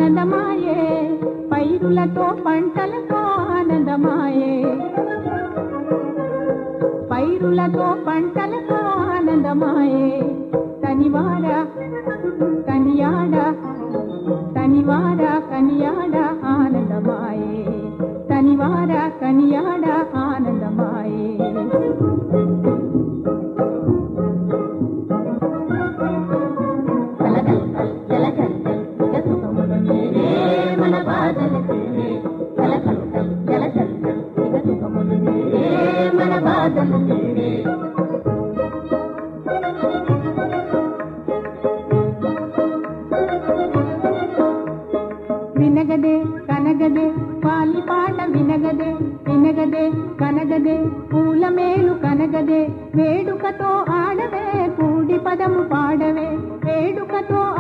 ఆనందమాయే పైరులతో పంటలతో ఆనందమాయే పైరులతో పంటలతో ఆనందమాయే తనివార కనియాడ తనివార కనియాడ ఆనందమాయే తనివార కనియాడ ఆనందమాయే కలకల్ జలకల్ ఇక సుఖములు నీవే మన బాధలు తీరే కలకల్ జలకల్ ఇక సుఖములు నీవే మన బాధలు తీరే వినగదే కనగదే పాలి పాట వినగదే వినగదే కనగదే పూల మేలు కనగదే వేడుకతో ఆడవే కూడి పదము పాడవే వేడుకతో